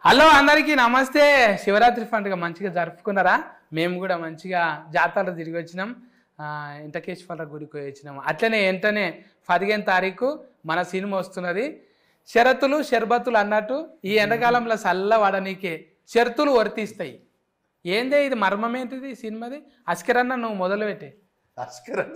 Hello అందరికీ నమస్తే శివరాత్రి పండుగ మంచిగా జరుపుకున్నారా మేము కూడా మంచిగా జాతరలు తిరిగి వచ్చినాం ఆ, ఇంటకేశ్వర గుడికి పోయి వచ్చినాం అట్లనే వెంటనే పదిహేను తారీఖు మన సినిమా వస్తున్నది షరతులు షర్బతులు అన్నట్టు ఈ ఎండాకాలంలో చల్ల వాడనీకే షరతులు వర్తిస్తాయి ఏందే ఇది మర్మం ఏంటిది ఈ సినిమాది అస్కరన్న నువ్వు మొదలు పెట్టే భాస్కర్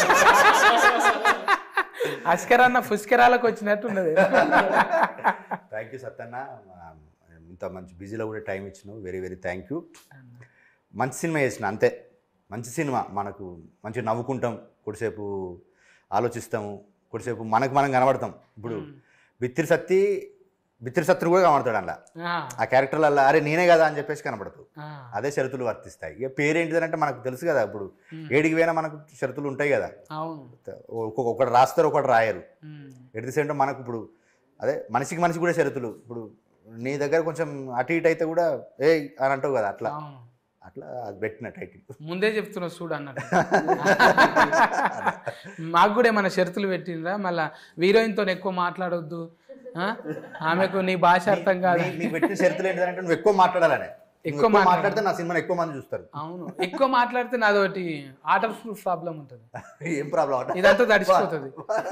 అస్కరన్న పుష్కరాలకు వచ్చినట్టు ఉన్నది థ్యాంక్ యూ సత్తన్న ఆ, ఇంత మంచి బిజీలో కూడా టైం ఇచ్చినావు వెరీ వెరీ థ్యాంక్ యూ మంచి సినిమా చేసిన అంతే మంచి సినిమా మనకు మంచిగా నవ్వుకుంటాం కొద్దిసేపు ఆలోచిస్తాము కొద్దిసేపు మనకు మనం కనబడతాం ఇప్పుడు బిత్తిరి సత్తి బిత్తిరి సత్తుని కూడా కనబడతాడు అలా ఆ, ఆ క్యారెక్టర్లలో అరే నేనే కదా అని చెప్పేసి కనబడతావు ఆ, అదే షరతులు వర్తిస్తాయి ఇక పేరేంటిదంటే మనకు తెలుసు కదా ఇప్పుడు ఏడికి పోయినా మనకు షరతులు ఉంటాయి కదా అవును ఒక్కొక్క ఒకటి రాస్తారు ఒకటి రాయరు um, at the same time మనకు ఇప్పుడు అదే మనిషికి మనిషి కూడా షరతులు ఇప్పుడు నీ దగ్గర కొంచెం అటు ఇటు అయితే కూడా ఏ అని అంటావు కదా అట్లా అవును అట్లా అది పెట్టిన టైటిల్ ముందే చెప్తున్నావు చూడు అన్నట్టు మాకు కూడా ఏమైనా షరతులు పెట్టిండ్రా మళ్ళా హీరోయిన్తో ఎక్కువ మాట్లాడొద్దు ఆ? ఆమెకు నీ భాష అర్థం కాదు నీకు పెట్టిన షరతులు ఏంటంటే నువ్వు ఎక్కువ మాట్లాడాలనే ఎక్కువ ఎక్కువ మాట్లాడితే నా సినిమాని ఎక్కువ మంది చూస్తారు అవును ఎక్కువ మాట్లాడితే నాదొకటి ఆర్డర్ ప్రూఫ్ ప్రాబ్లం ఉంటుంది ఏం ప్రాబ్లం అంటే ఇదంతా తడిచిపోతుంది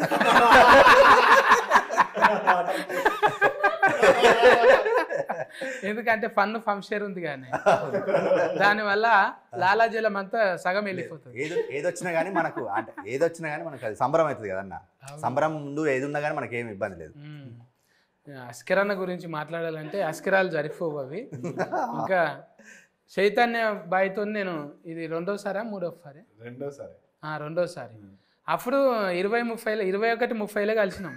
ఎందుకంటే ఫన్ ఫంక్షన్ ఉంది కానీ దానివల్ల లాలాజలం అంతా సగం వెళ్ళిపోతుంది ఏది ఏదొచ్చినా కానీ మనకు అంటే ఏదొచ్చినా కానీ మనకు అది సంబరం అవుతుంది కదన్న సంబరం ముందు ఏది ఉన్నా కానీ మనకి ఏం ఇబ్బంది లేదు మ్మ్. అస్కిరాన్న గురించి మాట్లాడాలంటే అస్కిరాలు జరిపోవు అవి ఇంకా చైతన్య బాయ్తో నేను ఇది రెండోసారా మూడోసారి రెండోసారి ఆ, రెండోసారి అప్పుడు ఇరవై ముప్పైలో ఇరవై ఒకటి ముప్పైలో కలిసినాం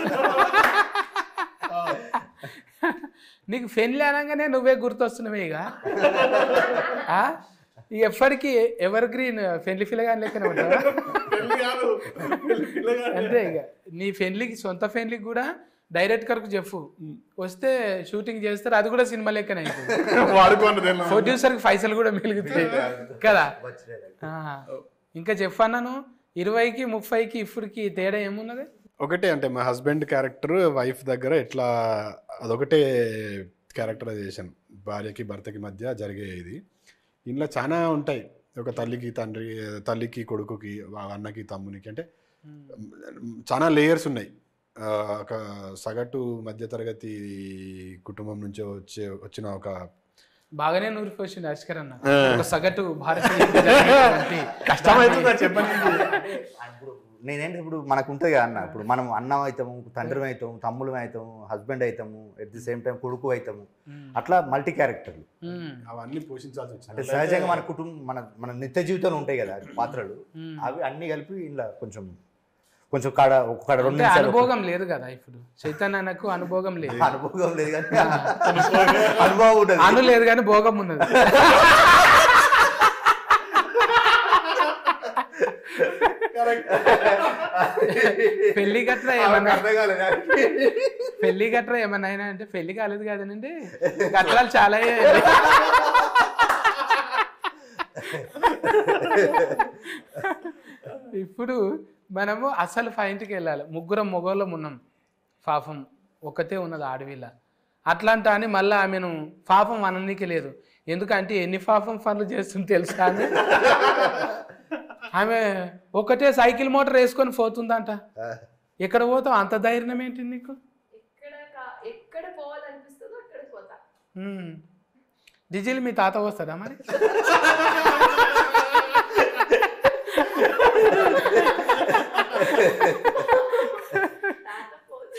నీకు పెళ్ళి అనగానే నువ్వే గుర్తొస్తున్నావే ఇక ఆ? ఇక ఎప్పటికీ ఎవర్ గ్రీన్ పెళ్లి పిల్లగాని లెక్కనే ఉంటావా పెళ్లి కాదు పెళ్లి పిల్లగా అంతే ఇక నీ ఫ్రెండ్లీకి సొంత ఫ్రెండ్లీకి కూడా డైరెక్ట్ కరకు చెప్పు వస్తే షూటింగ్ చేస్తారు అది కూడా సినిమా లెక్కనే అవుతుంది వాడుకోండి ప్రొడ్యూసర్కి పైసలు కూడా మిలుగుతాయి కదా ఆ. ఇంకా చెప్పన్నాను ఇరవైకి ముప్పైకి ఇప్పుడుకి తేడా ఏమున్నది ఒకటే అంటే మా హస్బెండ్ క్యారెక్టర్ వైఫ్ దగ్గర ఎట్లా అదొకటే క్యారెక్టరైజేషన్ భార్యకి భర్తకి మధ్య జరిగే ఇది ఇందులో చాలా ఉంటాయి ఒక తల్లికి తండ్రి తల్లికి కొడుకుకి వా- అన్నకి తమ్మునికి అంటే చాలా లేయర్స్ ఉన్నాయి ఆ, ఒక సగటు మధ్యతరగతి కుటుంబం నుంచి వచ్చే వచ్చిన ఒక బాగానే నూరిపోసింది అష్కర్ అన్న ఆ. ఒక సగటు భారతీయ కష్టమవుతుందా చెప్పండి ఇప్పుడు నేనేంటి ఇప్పుడు మనకు ఉంటుంది కదా అన్న ఇప్పుడు మనం అన్నం అవుతాము తండ్రి అవుతాము తమ్ముడు అవుతాము హస్బెండ్ అవుతాము ఎట్ ది సేమ్ టైం కొడుకు అవుతాము అట్లా మల్టీ క్యారెక్టర్లు అవన్నీ పోషించాల్సి వచ్చింది అంటే సహజంగా మన కుటుంబం మన మన నిత్య జీవితంలో ఉంటాయి కదా పాత్రలు అవి అన్ని కలిపి ఇలా కొంచెం కొంచెం కాడ ఒక కాడ రెండు అంటే నిమిషాలు అనుభోగం లేదు కదా ఇప్పుడు చైతన్యకు అనుభోగం లేదు అనుభవం లేదు కానీ అనుభవం ఉంటుంది అను లేదు కానీ భోగం ఉన్నది పెళ్లి గట్ర ఏమన్నా అర్థం కాలేదు పెళ్లి గట్ర ఏమన్నా అయినా అంటే పెళ్లి కాలేదు కదనండి గట్రాలు చాలా అయ్యాయి. ఇప్పుడు మనము అసలు ఫైంట్కి వెళ్ళాలి ముగ్గురం మొగోళ్ళం ఉన్నాం పాపం ఒక్కతే ఉన్నది ఆడవిల్ల అట్లాంటి అని మళ్ళీ ఆమెను పాపం అననీకి లేదు ఎందుకంటే ఎన్ని పాపం పనులు చేస్తుంది తెలుసా ఆమె ఆమె ఒకటే సైకిల్ మోటార్ వేసుకొని పోతుందంట ఎక్కడ పోతావు అంత ధైర్యం ఏంటి నీకు ఎక్కడ కా- ఎక్కడ పోవాలనిపిస్తుందో అక్కడ పోతా ఉమ్. డీజిల్ మీ తాత వస్తుందా మరి తాత పోతే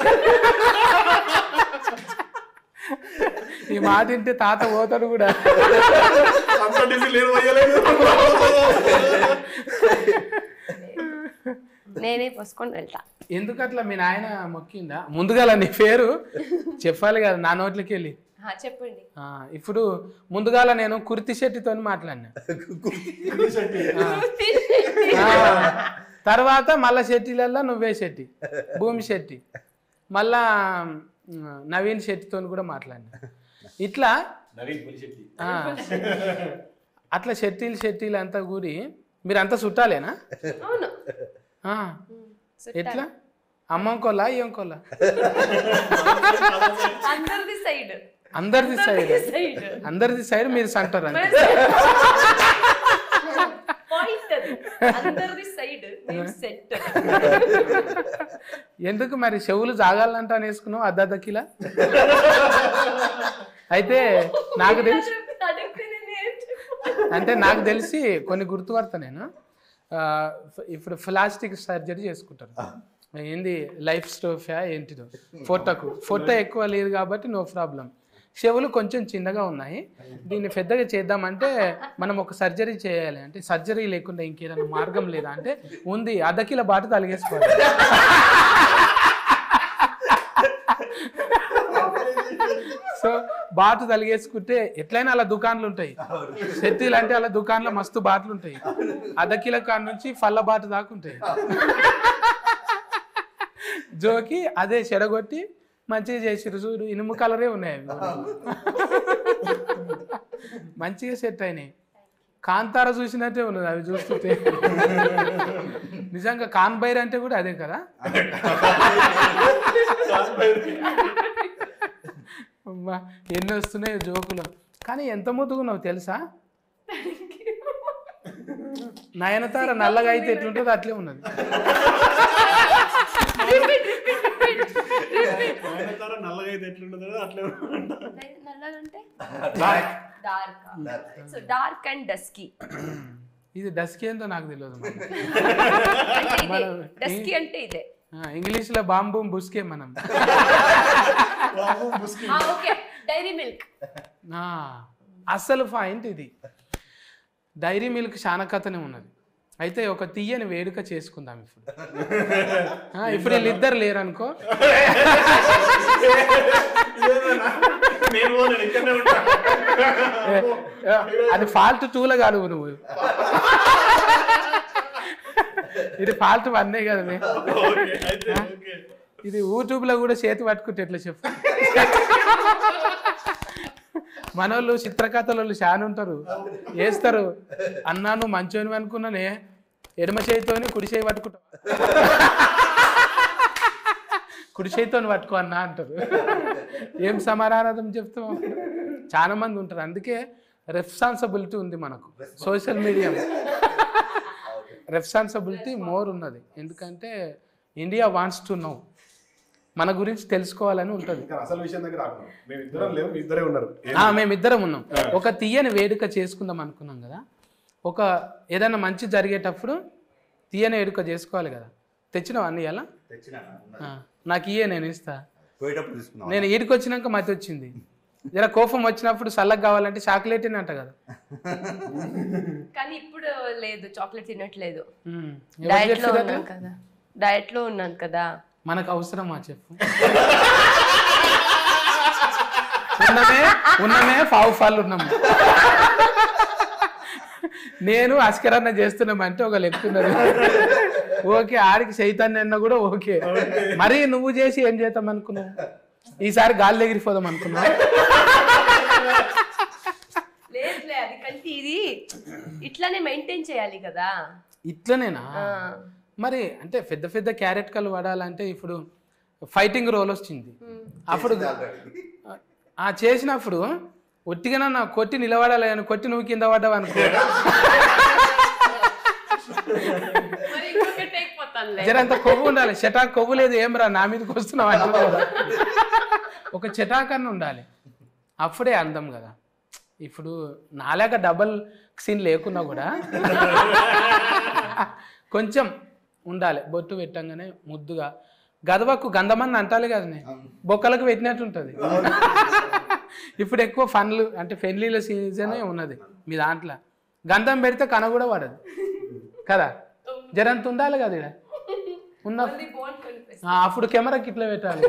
ఈ మాట వింటే తాత పోతాడు కూడా అంత డీజిల్ లేదు పోయలేదు నేనే పోసుకొని వెళ్తా ఎందుకట్లా మీ నాయన మొక్కిందా ముందుగా నీ పేరు చెప్పాలి కదా నా నోట్లకి వెళ్ళి ఆ, చెప్పండి ఆ, ఇప్పుడు ముందుగాల నేను కుర్తి శెట్టితో మాట్లాడినా ఆ, తర్వాత మళ్ళా శెట్టిలల్లా నువ్వే శెట్టి భూమి శెట్టి మళ్ళా ఉమ్, నవీన్ శెట్టితో కూడా మాట్లాడినా ఇట్లా ఆ, అట్లా షెట్టీలు షెట్టీలు అంతా కూడి మీరంతా చుట్టాలేనా అవును ఆ, ఉమ్, ఎట్లా అమ్మంకోలా ఏంకోలా అందరిది సైడ్ అందరిది సైడ్ సైడ్ అందరిది సైడ్ మీరు సెంటర్ అంతే పాయింట్ అది అందరిది సైడ్ సెట్ ఎందుకు మరి చెవులు జాగాలంట అని వేసుకున్నావు అద్దద్దకిలా అయితే నాకు తెలిసి అడిగితే నేను ఏం చెప్పను? అంటే నాకు తెలిసి కొన్ని గుర్తుపడతా నేను ఆ, ఇప్పుడు ప్లాస్టిక్ సర్జరీ చేసుకుంటారు ఏంది లైఫ్ స్టోఫా ఏంటిదో ఫోటోకు ఫోటో ఎక్కువ లేదు కాబట్టి నో ప్రాబ్లం చెవులు కొంచెం చిన్నగా ఉన్నాయి దీన్ని పెద్దగా చేద్దామంటే మనం ఒక సర్జరీ చేయాలి అంటే సర్జరీ లేకుండా ఇంకేదైనా మార్గం లేదా అంటే ఉంది అద్దకిల బాట తలిగేసుకోవాలి సో బాటు తలిగేసుకుంటే ఎట్లయినా అలా దుకాన్లు ఉంటాయి సెట్టీలు అంటే అలా దుకాన్లో మస్తు బాటలు ఉంటాయి అర్ధ కిలో కాడ నుంచి ఫల్ల బాట దాకా ఉంటాయి జోకి అదే చెడగొట్టి మంచిగా చేసిరు చూడు ఇనుము కలరే ఉన్నాయి అవి కూడా. మంచిగా సెట్ అయినాయి కాంతార చూసినట్టే ఉన్నది అవి చూస్తుంటే నిజంగా కాన్బైర్ అంటే కూడా అదే కదా అమ్మా ఎన్ని వస్తున్నాయి జోకులు కానీ ఎంత ముద్దుగున్నావు తెలుసా నయనతార నల్లగా అయితే ఎట్లుంటుందో అట్లే ఉన్నది నల్లగా అయితే ఎట్లుంటుందో అట్లే నల్లగంటే dark so dark and dusky ఇది డస్కీ ఏందో నాకు తెలియదు మరి. అంటే ఇదే మనం- డస్కీ అంటే ఇదే ఆ, ఇంగ్లీష్లో బాంబు బుస్కే మనం ఓకే డైరీ మిల్క్ ఆ, అసలు పాయింట్ ఇది డైరీ మిల్క్ చాలా కథనే ఉన్నది అయితే ఒక తీయని వేడుక చేసుకుందాం ఇప్పుడు ఆ, ఇప్పుడు వీళ్ళిద్దరు లేరు అనుకో నేను పోను, నేను ఇక్కడనే ఉంటా. అది ఫాల్ట్ టూలో కాదు నువ్వు ఇది ఫాల్ట్ వన్నే కదా మే. ఓకే, అయితే ఓకే. ఇది యూట్యూబ్లో కూడా చేతి పట్టుకుంటే ఎట్లా చెప్పు మనోళ్ళు చిత్రకథలు చాలా ఉంటారు వేస్తారు అన్నా నువ్వు మంచోని అనుకున్నానే ఎడమ చేతితోని కుడి చేయి పట్టుకుంటావు కుడి చేతితోని పట్టుకో అన్నా అంటారు ఏం సమాధానం చెప్తాం అప్పుడు? చాలా మంది ఉంటారు అందుకే రెస్పాన్సిబిలిటీ ఉంది మనకు సోషల్ మీడియా రెస్పాన్సిబిలిటీ మోర్ ఉన్నది ఎందుకంటే ఇండియా వాంట్స్ టు నో మన గురించి తెలుసుకోవాలని ఉంటుంది ఇంకా అసలు విషయం దగ్గర ఆగుదాం. మేము ఇద్దరం లేవు మీ ఇద్దరే ఉన్నారు ఏం- ఆ, మేమిద్దరం ఉన్నాం ఒక తీయని వేడుక చేసుకుందాం అనుకున్నాం కదా ఒక ఏదైనా మంచి జరిగేటప్పుడు తీయని వేడుక చేసుకోవాలి కదా తెచ్చినావు అన్ని ఎలా తెచ్చినా నాకు ఇయ్యే నేను ఇస్తా పోయేటప్పుడు తీసుకున్నాం నేను ఈడికి వచ్చినాక మతి వచ్చింది జర కోపం వచ్చినప్పుడు చల్లగా కావాలంటే చాక్లెట్ అంట కదా కానీ ఇప్పుడు లేదు చాక్లెట్ తినట్లేదు ఉమ్. ఎవరు డయట్ లో చెప్పారు ఉన్నాను అట్లా? కదా డయట్ లో ఉన్నాను కదా మనకు అవసరమా చెప్పు ఉన్నమే ఉన్నమే పావు ఫాల్ ఉన్నాము నేను అస్కరన్న చేస్తున్నామంటే ఒక లెక్క ఉన్నది ఓకే ఆడికి చైతన్య అన్న కూడా ఓకే మరి నువ్వు చేసి ఏం చేద్దాం అనుకున్నావు ఈసారి గాలి ఎగిరిపోదాం అనుకున్నావు లేదులే అది కంటే ఇది ఇట్లానే మెయింటైన్ చేయాలి కదా ఇట్లనేనా ఆ. మరి అంటే పెద్ద పెద్ద క్యారెట్ కలు పడాలంటే ఇప్పుడు ఫైటింగ్ రోల్ వచ్చింది అప్పుడు ఆ చేసినప్పుడు ఒట్టిగా నా కొట్టి నిలబడాలి అని కొట్టి నువ్వు కింద పడ్డావు అనుకో మరి ఇంకొక టేక్ పోతానులే జరంత కొవ్వు ఉండాలి చెటాక్ కొవ్వు లేదు ఏం రా నా మీదకి వస్తున్నావు అంటున్నావు కదా. ఒక చెటాకన్న ఉండాలి అప్పుడే అందం కదా ఇప్పుడు నాలాగా డబల్ సీన్ లేకున్నా కూడా కొంచెం ఉండాలి బొట్టు పెట్టంగానే ముద్దుగా గదవకు గంధమని అంటాలి కదా బొక్కలకు పెట్టినట్టు ఉంటుంది ఇప్పుడు ఎక్కువ ఫన్లు అంటే పెళ్లిళ్ళ సీజనే ఉన్నది మీ దాంట్లో గంధం పెడితే కన కూడా పడదు కదా జరంత ఉండాలి కదా ఇక్కడ ఉన్న బోన్ కనిపిస్తుంది ఆ, అప్పుడు కెమెరాకి ఇట్లా పెట్టాలి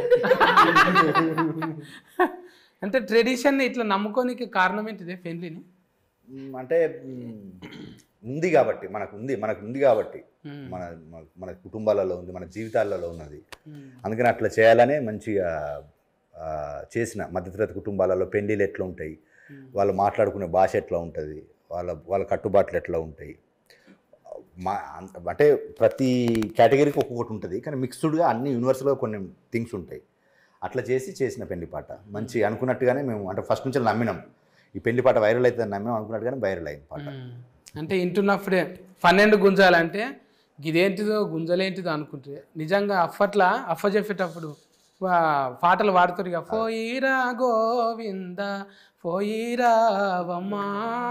అంటే ట్రెడిషన్ ఇట్లా నమ్ముకోనికి కారణం ఏంటిది పెళ్లిని మ్, అంటే మ్, ఉంది కాబట్టి మనకు ఉంది మనకు ఉంది కాబట్టి మన మన- మన కుటుంబాలలో ఉంది మన జీవితాలలో ఉన్నది అందుకని అట్లా చేయాలనే మంచిగా ఆ, చేసిన మధ్యతరగతి కుటుంబాలలో పెళ్ళిళ్ళు ఎట్లా ఉంటాయి వాళ్ళు మాట్లాడుకునే భాష ఎట్లా ఉంటుంది వాళ్ళ వాళ్ళ కట్టుబాట్లు ఎట్లా ఉంటాయి మా అంత- అంటే ప్రతి కేటగిరీకి ఒక్కొక్కటి ఉంటుంది కానీ మిక్స్డ్గా అన్ని యూనివర్సల్గా కొన్ని థింగ్స్ ఉంటాయి అట్లా చేసి చేసిన పెళ్లి పాట మంచి అనుకున్నట్టుగానే మేము అంటే ఫస్ట్ నుంచి నమ్మినాం ఈ పెళ్లి పాట వైరల్ అవుతుంది నమ్మినాం అనుకున్నట్టుగానే వైరల్ అయింది పాట ఉమ్. అంటే ఇంటున్నప్పుడే పన్నెండు గుంజాలంటే ఇదేంటిదో గుంజలేంటిదో అనుకుంటే నిజంగా అప్పట్లా అఫ చెప్పేటప్పుడు వా- పాటలు పాడుతారు ఇక పోయిరా గోవింద పోయిరావమ్మా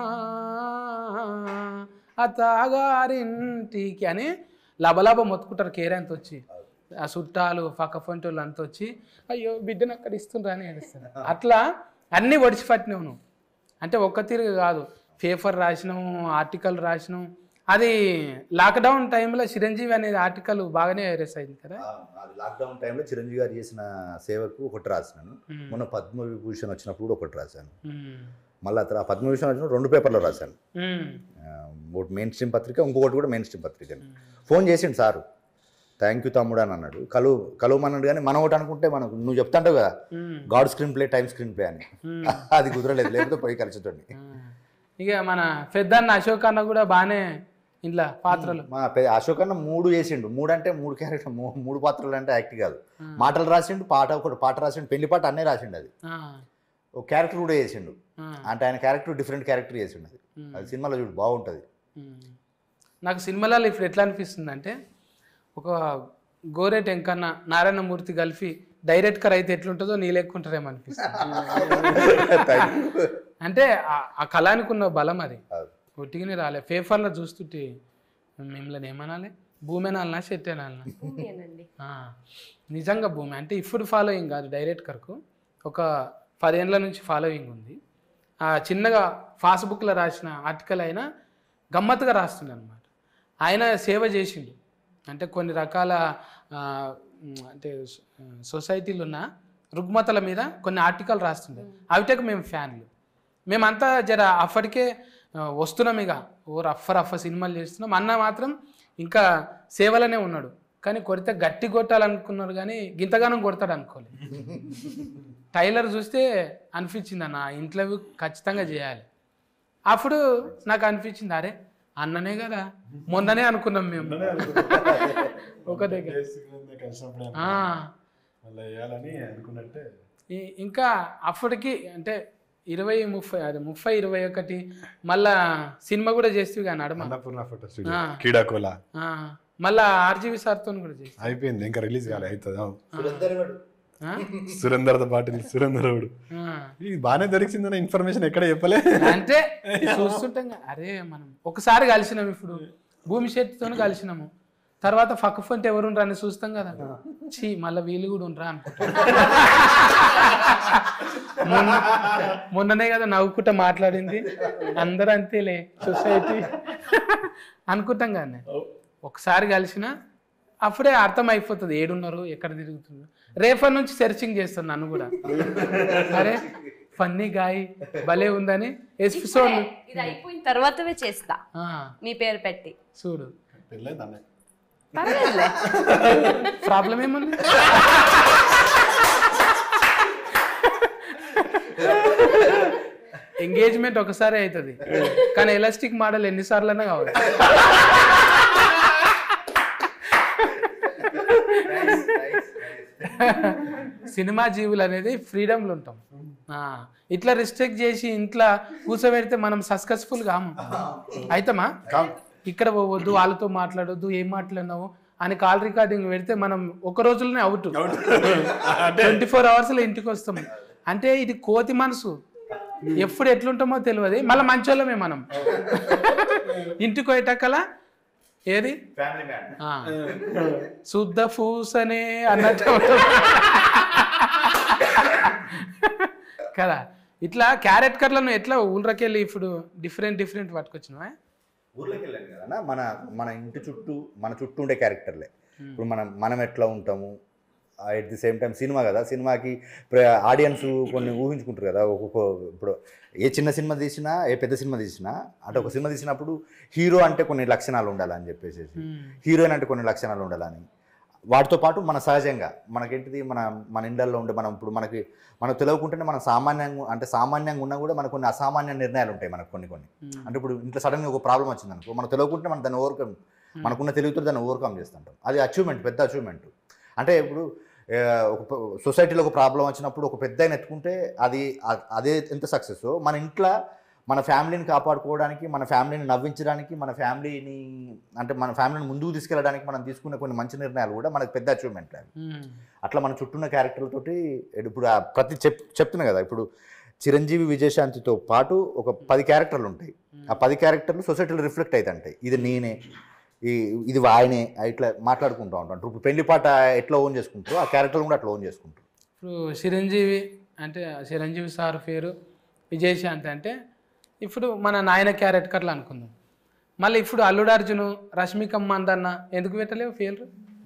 అత్తగారింటికి అని లబలబ మొత్తుకుంటారు కేరంత వచ్చి ఆ చుట్టాలు పక్క ఫంటోళ్ళు అంత వచ్చి అయ్యో బిడ్డను అక్కడ ఇస్తుండ్రా అని ఏడుస్తారు అట్లా అన్నీ ఒడిచి పట్టినావు నువ్వు అంటే ఒక్క తీరుగా కాదు పేపర్ రాసినాం ఆర్టికల్ రాసినాం అది లాక్డౌన్ టైంలో చిరంజీవి అనేది ఆర్టికల్ బాగానే వైరస్ అయింది కదా అది లాక్డౌన్ టైంలో చిరంజీవి గారు చేసిన సేవకు ఒకటి రాసినాను మ్మ్. మొన్న పద్మవిభూషణ్ వచ్చినప్పుడు కూడా ఒకటి రాశాను ఉమ్. మళ్ళీ ఆ తర్వాత పద్మవిభూషణ్ వచ్చినప్పుడు రెండు పేపర్లో రాశాను ఉమ్. ఆ, ఒకటి మెయిన్ స్ట్రీమ్ పత్రిక ఇంకొకటి కూడా మెయిన్ స్ట్రీమ్ పత్రిక ఫోన్ చేసిండు సారు థ్యాంక్ యూ తమ్ముడు అని అన్నాడు కలువు కలువమన్నాడు కానీ మనం ఒకటి అనుకుంటే మనకు నువ్వు చెప్తాంటావు కదా um. God screenplay time screenplay అని ఉమ్. అది కుదరలేదు లేకపోతే పోయి కలిసిటోండి ఆ. ఇక మన పెద్దన్న అశోక్ అన్న కూడా బాగానే ఇంట్లో పాత్రలు మా పె- అశోక్ అన్న మూడు చేసిండు మూడు అంటే మూడు క్యారెక్టర్ మూడు పాత్రలు అంటే యాక్ట్ కాదు మాటలు రాసిండు పాట ఒకటి పాట రాసిండు పెళ్లి పాట అన్నీ రాసిండు అది ఆ. ఒక క్యారెక్టర్ కూడా చేసిండు ఆ. అంటే ఆయన క్యారెక్టర్ డిఫరెంట్ క్యారెక్టర్ చేసిండు అది ఉమ్. అది సినిమాలో చూడు బాగుంటుంది ఉమ్. నాకు సినిమాలలో ఇప్పుడు ఎట్లా అనిపిస్తుంది అంటే ఒక గోరెట్ ఎంకన్న నారాయణమూర్తి కలిపి డైరెక్ట్గా అయితే ఎట్లుంటుందో నీ లెక్కుంటారేమో అనిపిస్తుంది అంటే ఆ- ఆ కళానికి ఉన్న బలం అది ఒట్టిగానే రాలే పేపర్లో చూస్తుంటే మిమ్మల్ని ఏమనాలి భూమి అనాలనా షెట్ అనాలనా భూమి అనండి ఆ, నిజంగా భూమి అంటే ఇప్పుడు ఫాలోయింగ్ కాదు డైరెక్ట్ కరకు ఒక పదేళ్ళ నుంచి ఫాలోయింగ్ ఉంది ఆ చిన్నగా ఫాస్బుక్లో రాసిన ఆర్టికల్ అయినా గమ్మత్తుగా రాస్తుండే అనమాట ఆయన సేవ చేసిండు అంటే కొన్ని రకాల ఆ, ఉమ్, అంటే సొసైటీలు ఉన్న రుగ్మతల మీద కొన్ని ఆర్టికల్ రాస్తుండే అవిటకు మేము ఫ్యాన్లు మేమంతా జర అప్పటికే ఆ, వస్తున్నాం ఇక ఓ రఫ్ రఫ్ సినిమాలు చేస్తున్నాం అన్న మాత్రం ఇంకా సేవలోనే ఉన్నాడు కానీ కొడితే గట్టి కొట్టాలనుకున్నాడు కానీ గింతగానం కొడతాడు అనుకోలేదు టైలర్ చూస్తే అనిపించింది అన్న ఇంటర్వ్యూ ఖచ్చితంగా చేయాలి అప్పుడు నాకు అనిపించింది అరే అన్ననే కదా మొన్ననే అనుకున్నాం మేము ఒక దగ్గర ఆ, మళ్ళీ వేయాలని అనుకున్నట్టే ఈ- ఇంకా అప్పటికి అంటే ఇరవై ముప్పై అదే ముప్పై ఇరవై ఒకటి మళ్ళా సినిమా కూడా చేస్తూ కానీ నడమ అన్నపూర్ణ ఫోటో స్టూడియో ఆ. కీడాకోలా ఆ, మళ్ళా ఆర్జీవి సార్తో కూడా చేసి అయిపోయింది ఇంకా రిలీజ్ కాలే అవుతుంది ఆ? సురేందర్ పాటిల్ సురేందరుడు ఆ. ఇది బాగానే దొరికిందన్న ఇన్ఫర్మేషన్ ఎక్కడ చెప్పలే అంటే చూస్తుంటాం కదా, అరే మనం ఒకసారి కలిసినాం ఇప్పుడు భూమి శెట్టితో కలిసినాము తర్వాత పక్క ఫంట్ ఎవరు అని చూస్తాం కదా చీ మళ్ళీ వీళ్ళు కూడా ఉండరా అనుకుంటా మొన్న మొన్ననే కదా నవ్వుకుంటా మాట్లాడింది అందరూ అంతేలే సొసైటీ అనుకుంటాం కానీ ఒకసారి కలిసిన అప్పుడే అర్థం అయిపోతుంది ఏడున్నారు ఎక్కడ తిరుగుతున్నారు రేపటి నుంచి సెర్చింగ్ చేస్తాను నన్ను కూడా అరే ఫన్నీ గాయ్ భలే ఉందని ఎపిసోడ్ ఇది అయిపోయిన తర్వాతవే చేస్తా ఆ, మీ పేరు పెట్టి చూడు పెళ్ళైంది అన్నయ్య పర్వాలేదులే ప్రాబ్లం ఏముంది ఎంగేజ్మెంట్ ఒకసారి అవుతుంది కానీ ఎలాస్టిక్ మోడల్ ఎన్నిసార్లు అయినా కావచ్చు సినిమా జీవులు అనేది ఫ్రీడమ్లో ఉంటాం ఆ, ఇట్లా రిస్ట్రిక్ట్ చేసి ఇంట్లో కూర్చోబెడితే మనం సక్సెస్ఫుల్ కాము అయితమా ఇక్కడ పోవద్దు వాళ్ళతో మాట్లాడొద్దు ఏం మాట్లాడినావు అని కాల్ రికార్డింగ్ పెడితే మనం ఒక రోజులోనే అవుట్ ట్వంటీ ఫోర్ అవర్స్లో ఇంటికి వస్తాం అంటే ఇది కోతి మనసు ఎప్పుడు ఎట్లుంటామో తెలియదు మళ్ళీ మంచోళ్ళమే మనం ఇంటికి పోయేటక్కల ఏది ఫ్యామిలీ మ్యాన్ ఆ. శుద్ధ పూసనే అన్నట్టు ఉంటుంది. కదా ఇట్లా క్యారెట్ కట్లను ఎట్లా ఊళ్ళకెళ్ళి ఇప్పుడు డిఫరెంట్ డిఫరెంట్ పట్టుకొచ్చినావా ఊర్లోకి వెళ్ళాను కదా మన మన ఇంటి చుట్టూ మన చుట్టూ ఉండే క్యారెక్టర్లే ఇప్పుడు మనం మనం ఎట్లా ఉంటాము at the same time cinema కదా సినిమాకి ఆడియన్స్ కొన్ని ఊహించుకుంటారు కదా ఒక్కొక్క ఇప్పుడు ఏ చిన్న సినిమా తీసినా ఏ పెద్ద సినిమా తీసినా అంటే ఒక సినిమా తీసినప్పుడు హీరో అంటే కొన్ని లక్షణాలు ఉండాలని చెప్పేసి హీరోయిన్ అంటే కొన్ని లక్షణాలు ఉండాలని వాటితో పాటు మన సహజంగా మనకేంటిది మన మన ఇండల్లో ఉండే మనం ఇప్పుడు మనకి మనకు తెలియకుంటేనే మనం సామాన్యంగా అంటే సామాన్యంగా ఉన్నా కూడా మనకు కొన్ని అసామాన్య నిర్ణయాలు ఉంటాయి మనకు కొన్ని కొన్ని అంటే ఇప్పుడు ఇంట్లో సడన్గా ఒక ప్రాబ్లం వచ్చింది అనుకో మనం తెలియకుంటే మనం దాన్ని ఓవర్కమ్ మనకున్న తెలివితో దాన్ని ఓవర్కమ్ చేస్తుంటాం అది అచీవ్మెంట్ పెద్ద అచీవ్మెంట్ అంటే ఇప్పుడు ఆ, ఒక సొసైటీలో ఒక ప్రాబ్లం వచ్చినప్పుడు ఒక పెద్ద ఆయన ఎత్తుకుంటే అది అ- అదే ఎంత సక్సెస్ మన ఇంట్లో మన ఫ్యామిలీని కాపాడుకోవడానికి మన ఫ్యామిలీని నవ్వించడానికి మన ఫ్యామిలీని అంటే మన ఫ్యామిలీని ముందుకు తీసుకెళ్ళడానికి మనం తీసుకునే కొన్ని మంచి నిర్ణయాలు కూడా మనకు పెద్ద అచీవ్మెంట్ అవి ఉమ్. అట్లా మన చుట్టూన్న క్యారెక్టర్లతోటి ఇప్పుడు ఆ ప్రతి చెప్ చెప్తున్నా కదా ఇప్పుడు చిరంజీవి విజయశాంతితో పాటు ఒక పది క్యారెక్టర్లు ఉంటాయి ఆ పది క్యారెక్టర్లు సొసైటీలో రిఫ్లెక్ట్ అవుతుంటాయి ఇది నేనే ఈ ఇది ఆయనే ఇట్లా మాట్లాడుకుంటూ ఉంటాం ఇప్పుడు పెళ్లి పాట ఎట్లా ఓన్ చేసుకుంటారో ఆ క్యారెక్టర్లు కూడా అట్లా ఓన్ చేసుకుంటారు ఇప్పుడు చిరంజీవి అంటే చిరంజీవి సార్ పేరు విజయశాంతి అంటే ఇప్పుడు మన నాయన క్యారెక్టర్లు అనుకుందాం మళ్ళీ ఇప్పుడు అల్లుడు అర్జును రష్మిక మందన్న ఎందుకు పెట్టలేవు పేర్లు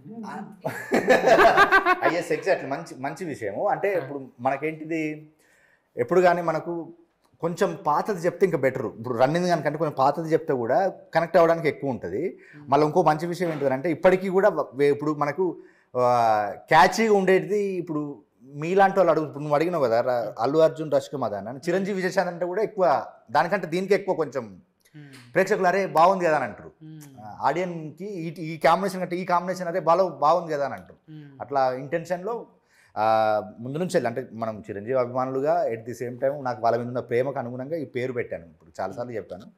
ఐఎస్ ఎగ్జాక్ట్లీ మంచి మంచి విషయము అంటే ఇప్పుడు మనకేంటిది ఎప్పుడు కానీ మనకు కొంచెం పాతది చెప్తే ఇంకా బెటర్ ఇప్పుడు రన్నింగ్ కనుకంటే కొంచెం పాతది చెప్తే కూడా కనెక్ట్ అవ్వడానికి ఎక్కువ ఉంటుంది మళ్ళీ ఇంకో మంచి విషయం ఏంటంటే ఇప్పటికీ కూడా వే- ఇప్పుడు మనకు క్యాచీగా ఉండేది ఇప్పుడు మీలాంటి వాళ్ళు అడుగు ఇప్పుడు నువ్వు అడిగినావు కదా ర- అల్లు అర్జున్ రష్క మదాన్ చిరంజీవి విజయశాంత్ అంటే కూడా ఎక్కువ దానికంటే దీనికి ఎక్కువ కొంచెం ప్రేక్షకులు అరే బాగుంది కదా అని అంటారు ఆడియన్కి ఈ ఈ కాంబినేషన్ కంటే ఈ కాంబినేషన్ అరే బాగా బాగుంది కదా అని అంటారు అట్లా ఇంటెన్షన్లో ముందు నుంచి వెళ్ళి అంటే మనం చిరంజీవి అభిమానులుగా ఎట్ ది సేమ్ టైం నాకు వాళ్ళ మీద ఉన్న ప్రేమకు అనుగుణంగా ఈ పేరు పెట్టాను ఇప్పుడు చాలాసార్లు చెప్పాను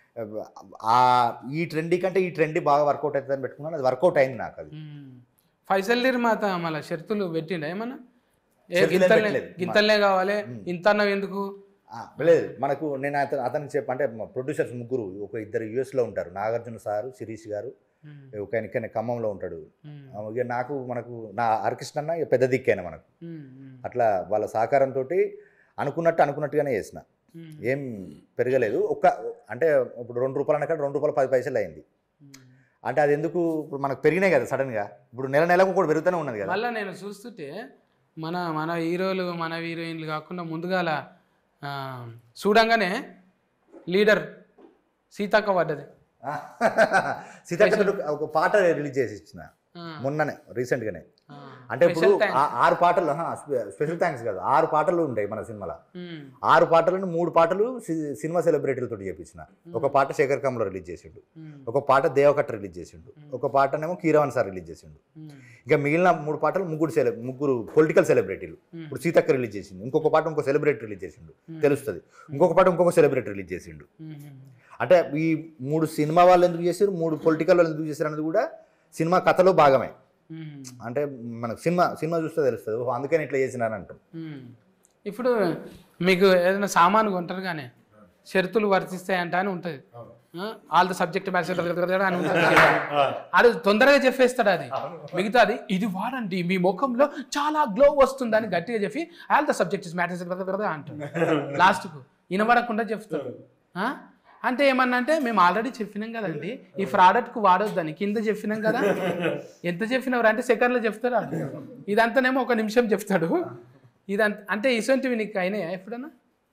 ఆ ఈ ట్రెండీ కంటే ఈ ట్రెండీ బాగా వర్కౌట్ అవుతుందని పెట్టుకున్నాను అది వర్కౌట్ అయింది నాకు అది ఫైసల్ నిర్మాత మళ్ళీ షరతులు పెట్టిండ ఏమన్నా ఏ షరతులు ఏం గింతలే పెట్టలేదు. గింతలే కావాలి ఇంత అన్నావు ఎందుకు ఆ, లేదు మనకు నేను అతను అతనికి చెప్ప అంటే ప్రొడ్యూసర్స్ ముగ్గురు ఒక ఇద్దరు యూఎస్లో ఉంటారు నాగార్జున సారు శిరీష్ గారు ఒక ఆయన ఇక్కడ ఖమ్మంలో ఉంటాడు ఆ, ఇక నాకు మనకు నా హరికృష్ణ అన్న ఇక పెద్ద దిక్కైన మనకు అట్లా వాళ్ళ సహకారంతో అనుకున్నట్టు అనుకున్నట్టుగానే చేసిన ఏం పెరగలేదు ఒక్క అంటే ఇప్పుడు రెండు రూపాయలు అన్నక్కడ రెండు రూపాయలు పది పైసలు అయింది అంటే అది ఎందుకు ఇప్పుడు మనకు పెరిగినాయి కదా సడన్గా ఇప్పుడు నెల నెలకు కూడా పెరుగుతూనే ఉన్నది కదా మళ్ళీ నేను చూస్తుంటే మన మన హీరోలు మన హీరోయిన్లు కాకుండా ముందుగాల ఆ, చూడంగానే లీడర్ సీతక్క పడ్డది సీతాకృష్ణుడు ఒక పాట రిలీజ్ చేసి ఇచ్చిన ఆ, మొన్ననే రీసెంట్గానే ఆ. అంటే ఇప్పుడు Special thanks. ఆ- ఆరు పాటలు ఆహా, స్పె- స్పెషల్ థ్యాంక్స్ కాదు ఆరు పాటలు ఉంటాయి మన సినిమాలో ఉమ్, ఆరు పాటలను మూడు పాటలు సి- సినిమా సెలబ్రిటీలతో చేపించిన ఒక పాట శేఖర్ కమ్లో రిలీజ్ చేసిండు ఉమ్, ఒక పాట దేవకట్ రిలీజ్ చేసిండు ఒక పాటనేమో కీరవన్ సార్ రిలీజ్ చేసిండు ఉమ్, ఇక మిగిలిన మూడు పాటలు ముగ్గురు సెలె ముగ్గురు పొలిటికల్ సెలబ్రిటీలు ఇప్పుడు సీతక్క రిలీజ్ చేసిండు ఇంకొక పాట ఇంకో సెలబ్రిటీ రిలీజ్ చేసిండు తెలుస్తుంది ఇంకొక పాట ఇంకొక సెలబ్రిటీ రిలీజ్ చేసిండు ఉమ్, ఉమ్. అంటే ఈ మూడు సినిమా వాళ్ళు ఎందుకు చేశారు మూడు పొలిటికల్ వాళ్ళు ఎందుకు చేశారు అనేది కూడా సినిమా కథలో భాగమే ఉమ్, అంటే మనకు సినిమా సినిమా చూస్తే తెలుస్తుంది ఓహో అందుకని ఇట్లా చేసినారని అంటాం ఉమ్. ఇప్పుడు మీకు ఏదైనా సామాను కొంటారు కానీ షరతులు వర్తిస్తాయంట అని ఉంటుంది ఆల్ ద సబ్జెక్ట్ మ్యాచ్ అని ఉంటుంది అది తొందరగా చెప్పేస్తాడు అది మిగతాది ఇది వాడండి మీ ముఖంలో చాలా గ్లో వస్తుందని గట్టిగా చెప్పి ఆల్ ద సబ్జెక్ట్ మ్యాటర్స్ అంటాడు లాస్ట్కు వినబడకుండా చెప్తాడు ఆ? అంటే ఏమన్నా అంటే మేము ఆల్రెడీ చెప్పినాం కదండి ఈ ప్రోడక్ట్కు వాడొద్దని కింద చెప్పినాం కదా ఎంత చెప్పినవరు అంటే సెకండ్లో చెప్తాడు వాడు. ఇదంతానేమో ఒక నిమిషం చెప్తాడు ఇదంత అంటే ఇసొంటివి నీకు అయినాయా ఎప్పుడన్నా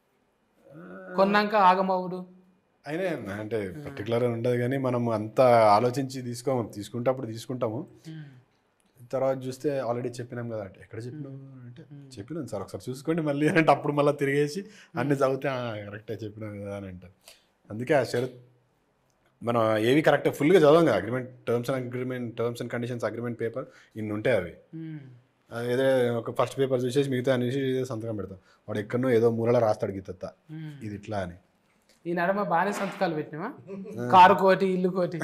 కొన్నాక ఆగమవుడు అయినా అంటే పర్టికులర్ ఉండదు కానీ మనం అంత ఆలోచించి తీసుకోము తీసుకుంటే అప్పుడు తీసుకుంటాము తర్వాత చూస్తే ఆల్రెడీ చెప్పినాం కదా అంటే ఎక్కడ చెప్పినాం అంటే చెప్పినాం సార్ ఒకసారి చూసుకోండి మళ్ళీ అంటే అప్పుడు మళ్ళీ తిరిగేసి అన్ని చదివితే కరెక్టే చెప్పినాం కదా అని అంటారు అందుకే ఆ షరత్ మనం ఏవి కరెక్ట్ ఫుల్గా చదవం కదా agreement terms and agreement terms and conditions agreement paper ఇన్ని ఉంటాయి అవి ఉమ్. అది ఏదో ఒక ఫస్ట్ పేపర్ చూసేసి మిగతా అనేసి సంతకం పెడతాం వాడు ఎక్కడనో ఏదో మూలలో రాస్తాడు గీతత్త ఉమ్. ఇది ఇట్లా అని ఈ నడమ బాగానే సంతకాలు పెట్టినావా కారు కోటి ఇల్లు కోటి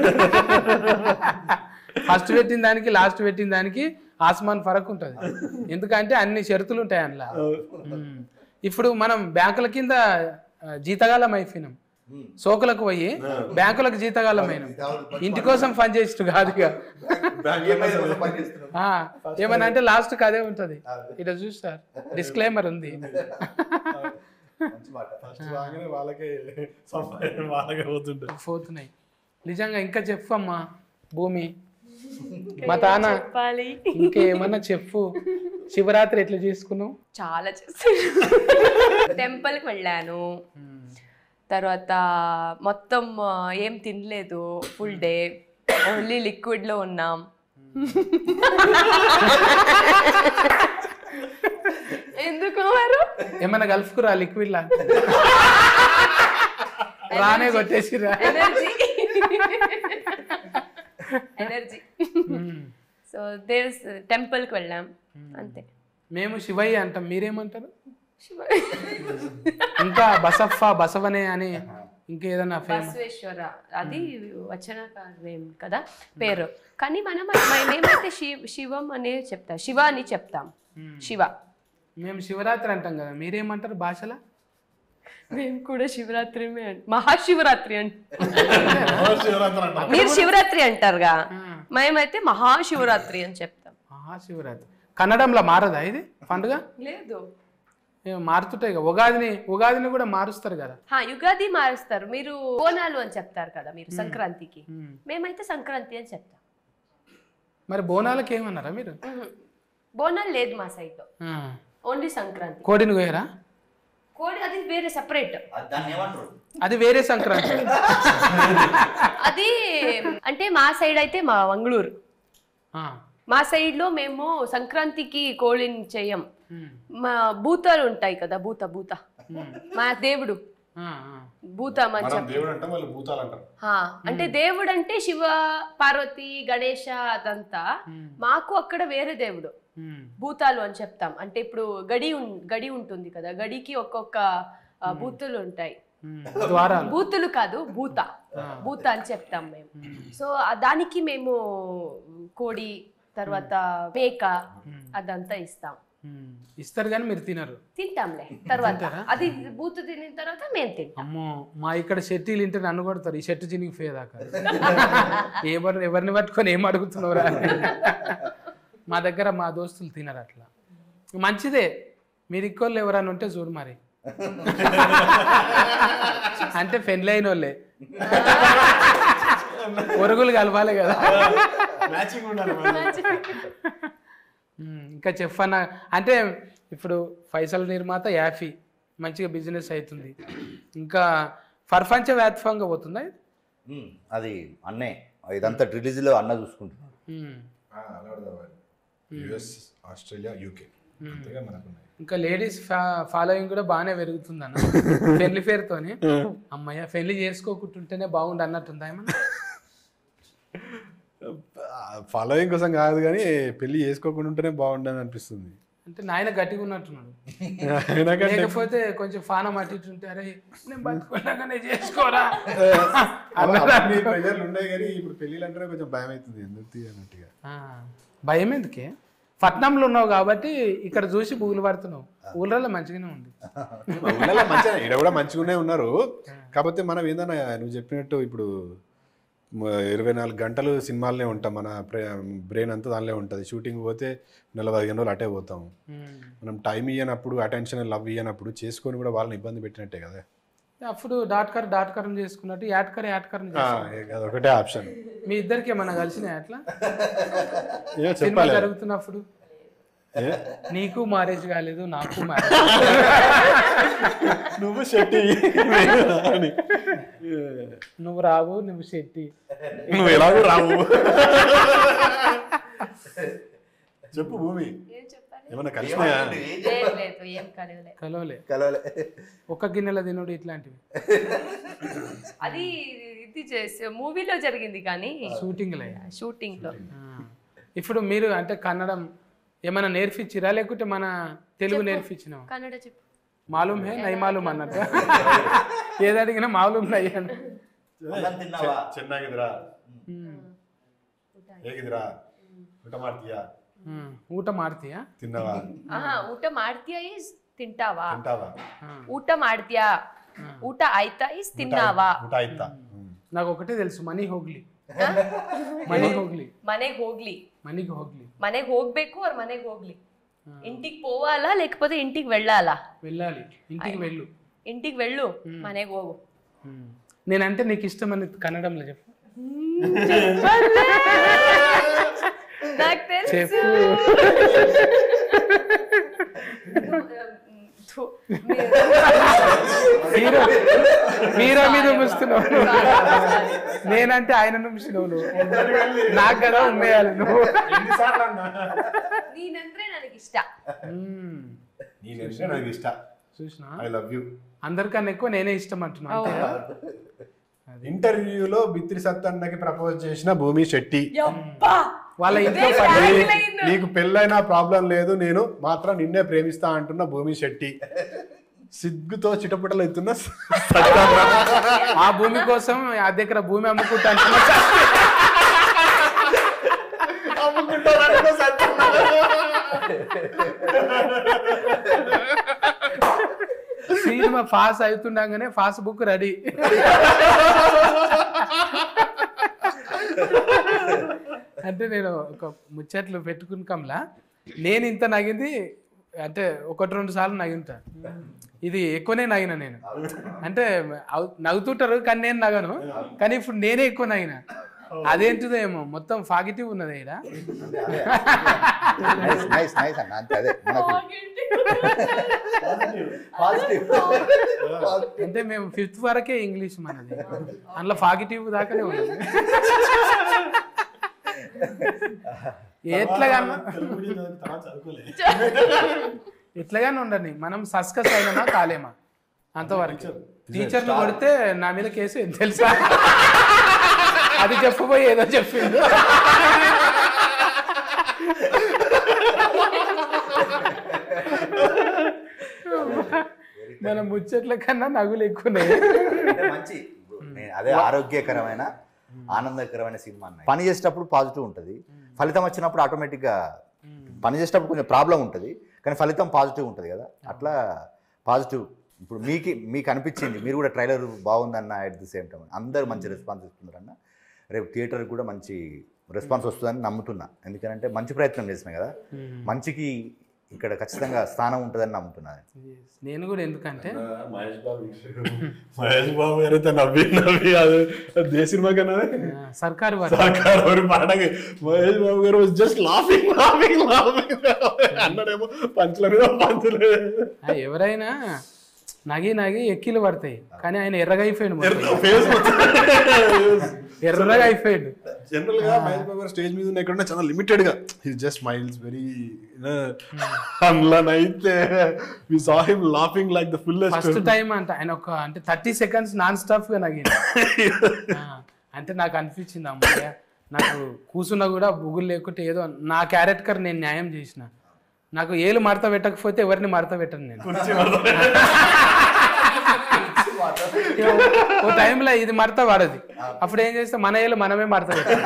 ఫస్ట్ పెట్టిన దానికి లాస్ట్ పెట్టిన దానికి ఆస్మాన్ ఫరక్ ఉంటుంది ఎందుకంటే అన్ని షరతులు ఉంటాయి అందులో ఉమ్. ఇప్పుడు మనం బ్యాంకుల కింద ఆ, జీతగాలం అయిపోయినాం సోకులకు పోయి బ్యాంకులకు జీతగాలం అయినాం ఇంటి కోసం పని చేసిట్టు కాదుగా ఆ, ఏమన్నా అంటే లాస్ట్కి అదే ఉంటుంది ఇట్లా చూస్తారు డిస్క్లైమర్ ఉంది ఫస్ట్ బాగానే వాళ్ళకే సంపాదన వాళ్ళకే పోతుంటారు పోతున్నాయి నిజంగా ఇంకా చెప్పు అమ్మా భూమి మా తాన చెప్పాలి ఇంకేమన్నా చెప్పు శివరాత్రి ఎట్లా చేసుకున్నావు చాలా చేస్తాను టెంపుల్కి వెళ్ళాను తర్వాత మొత్తం ఆ, ఏం తినలేదు ఫుల్ డే ఓన్లీ లిక్విడ్లో ఉన్నాం ఎందుకు వారు ఏమన్నా కలుపుకురా లిక్విడ్ లా రానే కొట్టేసిరా ఎనర్జీ ఎనర్జీ సో దేర్ టెంపుల్కి వెళ్ళాం అంతే మేము శివయ్య అంటాం మీరేమంటారు శివ ఇంకా బసఫ బసవనే అని ఇంకేదన్నా ఫేమస్ బసవేశ్వర అది వచనకారం కదా పేరు కానీ మనం మ- మేమైతే శివ శివం అనే చెప్తాం శివ అని చెప్తాం శివ మేము శివరాత్రి అంటాం కదా మీరేమంటారు భాషలో మేము కూడా శివరాత్రి మహాశివరాత్రి అంట మీరు శివరాత్రి అంటారుగా మేమైతే మహాశివరాత్రి అని చెప్తాం మహాశివరాత్రి కన్నడంలో మారదా ఇది పండుగ లేదు ఏమో మారుతుంటాయి కదా ఉగాదిని ఉగాదిని కూడా మారుస్తారు కదా హా యుగాది మారుస్తారు మీరు బోనాలు అని చెప్తారు కదా మీరు సంక్రాంతికి మ్మ్. మేమైతే సంక్రాంతి అని చెప్తాం మరి బోనాలకి ఏమన్నారా మీరు మ్మ్. బోనాలు లేదు మా సైడ్ లో ఆ. ఓన్లీ సంక్రాంతి కోడిని కోయరా కోడి అది వేరే సపరేట్ దాన్ని ఏమంటారు అది వేరే సంక్రాంతి అది అంటే మా సైడ్ అయితే మా మంగళూరు ఆ. మా సైడ్ లో మేము సంక్రాంతికి కోడిని చెయ్యం ఉమ్. మా భూతాలు ఉంటాయి కదా భూత భూత ఉమ్. మా దేవుడు ఆ, ఆ. భూత మంచం మనం దేవుడు అంటాం వాళ్ళు భూతాలు అంటారు హా, అంటే దేవుడు అంటే శివ పార్వతి గణేష అదంతా మాకు అక్కడ వేరే దేవుడు ఉమ్. భూతాలు అని చెప్తాం అంటే ఇప్పుడు గడి ఉన్- గడి ఉంటుంది కదా గడికి ఒక్కొక్క ఆ, బూతులు ఉంటాయి ఉమ్. ద్వారాలు బూతులు కాదు భూత భూత అని చెప్తాం మేము సో ఆ దానికి మేము కోడి తర్వాత మేక అదంతా ఇస్తాం ఉమ్. ఇస్తారు కానీ మీరు తినరు తింటాంలే తర్వాత అది బూతు తినిన తర్వాత మేము తింటాం అమ్మో మా ఇక్కడ షెట్టీలు ఇంటే నన్ను కొడతారు ఈ షెట్టు చినిగి పోయేదాకా ఎవరు ఎవరిని పట్టుకొని ఏం అడుగుతున్నావురా అని. మా దగ్గర మా దోస్తులు తినరు అట్లా మంచిదే మీరు ఇక్కోళ్ళు ఎవరైనా ఉంటే చూడు మరి అంటే పెళ్ళి అయిన వాళ్ళే ఒరుగులు కలవాలి కదా మ్యాచింగ్ ఉండాలి ఉమ్, ఇంకా చెఫ్ అన్న అంటే ఇప్పుడు ఫైసల్ నిర్మాత యాఫీ మంచిగా బిజినెస్ అవుతుంది ఇంకా ప్రపంచ వ్యాప్తంగా పోతుందా ఇది? ఉమ్, అది అన్నే ఇదంతా రిలీజ్లో అన్న చూసుకుంటున్నాడు ఉమ్. యుఎస్ ఆస్ట్రేలియా యూకే అంతేగా మనకున్నాయి ఇంకా లేడీస్ ఫాలోయింగ్ కూడా బాగానే పెరుగుతుంది అన్న పెళ్లి పేరుతోని అమ్మయ్య పెళ్లి చేసుకోకుంటుంటేనే బాగుండు అన్నట్టుందా ఏమన్నా ఫాలోయింగ్ కోసం కాదు కానీ పెళ్లి చేసుకోకుండా ఉంటేనే బాగుండని అనిపిస్తుంది అంటే నాయన గట్టిగా ఉన్నట్టున్నాడు ఎందుకంటే లేకపోతే కొంచెం ఫానం అటు ఇటు ఉంటే అరే నేను బతుకున్నాగానే చేసుకోరా అన్ని ప్రెజర్లు ఉన్నాయి కానీ ఇప్పుడు పెళ్ళిళ్ళు అంటేనే కొంచెం భయం అవుతుంది ఎందుకు తీ అన్నట్టుగా ఆ, భయం ఎందుకే పట్నంలో ఉన్నావు కాబట్టి ఇక్కడ చూసి బూగులు పడుతున్నావు ఊళ్ళలో మంచిగానే ఉంది ఊళ్ళలో మంచిగా ఇక్కడ కూడా మంచిగానే ఉన్నారు కాకపోతే మనం ఏందన్నా నువ్వు చెప్పినట్టు ఇప్పుడు మ- ఇరవై నాలుగు గంటలు సినిమాలనే ఉంటాం మన బ్రెయిన్ అంతా దానిలో ఉంటుంది షూటింగ్ పోతే నెల పదిహేను రోజులు అటే పోతాం ఉమ్. మనం టైం ఇయ్యనప్పుడు అటెన్షన్ లవ్ ఇయ్యనప్పుడు చేసుకొని కూడా వాళ్ళని ఇబ్బంది పెట్టినట్టే కదా అప్పుడు డాట్ కార్ డాట్ కార్ చేసుకున్నట్టు యాడ్ కార్ యాడ్ కార్ ఆ, అదొకటే ఆప్షన్ మీ ఇద్దరికి ఏమన్నా కలిసినాయి అట్లా ఏ సినిమా చెప్పాలి జరుగుతున్నప్పుడు ఏ? నీకు మ్యారేజ్ కాలేదు నాకు మ్యారేజ్ నువ్వు శెట్టి అని. నువ్వు రావు నువ్వు శెట్టి నువ్వు ఎలాగో రావు చెప్పు భూమి ఏం చెప్పాలి ఏమన్నా కలిసినాయా లేదు లేదు ఏం కలవలే కలవలే కలవలే ఒక్క గిన్నెల తినుడు ఇట్లాంటివి అది ఇది చేసి మూవీలో జరిగింది కానీ షూటింగ్లే షూటింగ్ లో ఇప్పుడు మీరు అంటే కన్నడం ఏమైనా నేర్పించిరా లేకుంటే మన తెలుగు నేర్పించినావా కన్నడ చెప్పు మాలూమ్ హే నై మాలూమ్ అన్నట్టు ఏది అడిగినా మాలూమ్ నై అన్న అన్నం తిన్నావా ಚೆನ್ನಾಗಿದ್ದೀರಾ ಹೇಗಿದ್ದೀರಾ ಊಟ ಮಾಡ್ತೀಯಾ ఉమ్, ఊట మారుతీయా ತಿನ್ನವಾ ఆహా ಊಟ ಮಾಡ್ತೀಯಾ ఈಸ್ తింటావా ತಿಂತಾವಾ ಊಟ ಮಾಡ್ತೀಯಾ ಊಟ ಆಯ್ತಾ ఈస్ తిన్నావా ಊಟ ಆಯ್ತಾ నాకు ఒకటే తెలుసు మనీ హోగ్లీ మనీ హోగ్లీ ಮನೆಗ್ ಹೋಗ್ಲಿ మనీకి హోగ్లీ ಮನೆಗ್ ಹೋಗ್ಬೇಕು ಅವ್ರ ಮನೆಗ್ ಹೋಗ್ಲಿ ఇంటికి పోవాలా లేకపోతే ఇంటికి వెళ్ళాలా వెళ్ళాలి ఇంటికి వెళ్ళు ఇంటికి వెళ్ళు మನೆಗ್ ಹೋಗು ఉమ్. నేనంటే నీకు ఇష్టం అని కన్నడంలో చెప్పు నాకు తెలుసు చెప్పు థు, మీరు- హీరో హీరో మీద ముస్తున్నావు నేనంటే ఆయన నిమిషినవు నువ్వు నాకు కదా ఉమ్మేయాలి నువ్వు ನೀನಂದ್ರೆ ನನಗೆ ಇಷ್ಟ ఉమ్. ನೀನೆಂದ್ರೆ ನನಗೆ ಇಷ್ಟ చూసినా ఐ లవ్ యూ అందరికన్నా ఎక్కువ నేనే ఇష్టం అంటున్నా అంతే కదా? ఇంటర్వ్యూలో బిత్రి సత్తన్నకి ప్రపోజ్ చేసిన భూమి శెట్టి ಯಪ್ಪಾ వాళ్ళ ఇంట్లో Hey, పని tag నీ- line. నీకు పెళ్ళైనా ప్రాబ్లం లేదు నేను మాత్రం నిన్నే ప్రేమిస్తా అంటున్న భూమి శెట్టి సిగ్గుతో చిటపటలు ఎత్తున్న సత్యమ్మ. ఆ భూమి కోసం ఆ దగ్గర భూమి అమ్ముకుంటా అమ్ముకుంటానంటున్న సత్యమ్మ. సినిమా పాస్ అవుతుండగానే పాస్ బుక్ రెడీ అంటే నేను ఒక ముచ్చట్లు పెట్టుకుని కమలా నేను ఇంత నగింది అంటే ఒకటి రెండు సార్లు నగింటా ఇది ఎక్కువనే నగిన నేను అంటే అవ్- నవ్వుతుంటారు కానీ నేను నగను కానీ ఇప్పుడు నేనే ఎక్కువ నగిన అదేంటిదో ఏమో మొత్తం ఫాగిటివ్ ఉన్నది ఇక్కడ నైస్ నైస్ నైస్ అన్న అంతే అదే మనకు పాజిటివ్ అంటే మేము ఫిఫ్త్ వరకే ఇంగ్లీష్ మనది అందులో ఫాగిటివ్ దాకానే ఉన్నది ఎట్లాగానో ఎట్లాగానే ఉండని మనం సస్కస్ అయినామా కాలేమా అంతవరకు టీచర్లు కొడితే నా మీద కేసు ఏం తెలుసా అది చెప్పబోయి ఏదో చెప్పిండు మన ముచ్చట్ల కన్నా నగులు ఎక్కువనే అంటే మంచి ఇప్పుడు నేను అదే ఆరోగ్యకరమైన ఆనందకరమైన సినిమా అన్న పని చేసేటప్పుడు పాజిటివ్ ఉంటుంది ఫలితం వచ్చినప్పుడు ఆటోమేటిక్గా పని చేసేటప్పుడు కొంచెం ప్రాబ్లం ఉంటుంది కానీ ఫలితం పాజిటివ్ ఉంటుంది కదా అట్లా పాజిటివ్ ఇప్పుడు మీకు మీకు అనిపించింది మీరు కూడా ట్రైలర్ బాగుందన్న ఎట్ ది సేమ్ టైం అందరూ మంచి రెస్పాన్స్ ఇస్తున్నారన్న రేపు థియేటర్ కూడా మంచి రెస్పాన్స్ వస్తుందని నమ్ముతున్నా ఎందుకంటే మంచి ప్రయత్నం చేసిన కదా మంచికి ఇక్కడ ఖచ్చితంగా స్థానం ఉంటుందని నమ్ముతున్నా నేను కూడా ఎందుకంటే మహేష్ బాబు మహేష్ బాబు గారైతే నవ్వి నవ్వి అది దే సినిమా కన్నా ఆ, సర్కారు వారు సర్కార్ ఒక పాటకి మహేష్ బాబు గారు జస్ట్ లాఫింగ్ లాఫింగ్ లాఫింగ్ అన్నాడేమో పంచుల మీద పంచులే ఆ, ఎవరైనా నగి నగి ఎక్కిలు పడతాయి కానీ ఆయన ఎర్రగా అయిపోయాడు మొత్తం. ఫేస్ ఎర్రగా అయిపోయాడు జనరల్ గా మహేష్ బాబు గారు స్టేజ్ మీద ఉన్న ఎక్కడ చాలా లిమిటెడ్ గా హీ జస్ట్ స్మైల్స్ వెరీ అందులోనైతే we saw him laughing like the fullest first time అంట ఆయన ఒక అంటే థర్టీ సెకండ్స్ నాన్ స్టాప్ గా నగింది ఆ, అంటే నాకు అనిపించింది అమ్మయ్య నాకు కూసున్నా కూడా బుగులు లేకుంటే ఏదో నా క్యారెక్టర్ నేను న్యాయం చేసిన నాకు ఏలు మడత పెట్టకపోతే ఎవరిని మడత పెట్టను నేను ఓ టైంలో ఇది మడత పడది అప్పుడు ఏం చేస్తే మన ఏలు మనమే మడత పెట్టాలి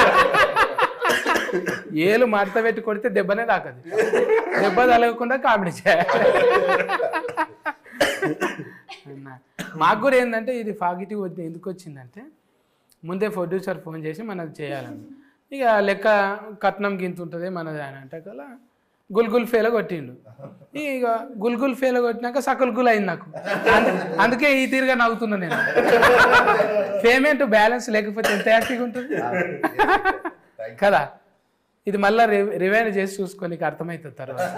ఏలు మడత పెట్టి కొడితే దెబ్బనే తాకదు దెబ్బ తగలకుండా కామెడీ చేయాలి అన్నా. మాకు కూడా ఏంటంటే ఇది పాజిటివ్ వద్ద ఎందుకు వచ్చిందంటే ముందే ప్రొడ్యూసర్ ఫోన్ చేసి మనది చేయాలని ఇక లెక్క కట్నం గింత ఉంటుంది మనది అని అంటే కదా గుల్గుల్ ఫెయిల్ కొట్టిండు ఇక గుల్గుల్ ఫెయిల్ కొట్టినాక సకల్ గుల్ అయింది నాకు అందు- అందుకే ఈ తీరుగా నవ్వుతున్నా నేను పేమెంట్ బ్యాలెన్స్ లేకపోతే ఎంత హ్యాపీగా ఉంటుంది కదా ఇది మళ్ళీ రివైన్ చేసి చూసుకొని నీకు అర్థమవుతుంది తర్వాత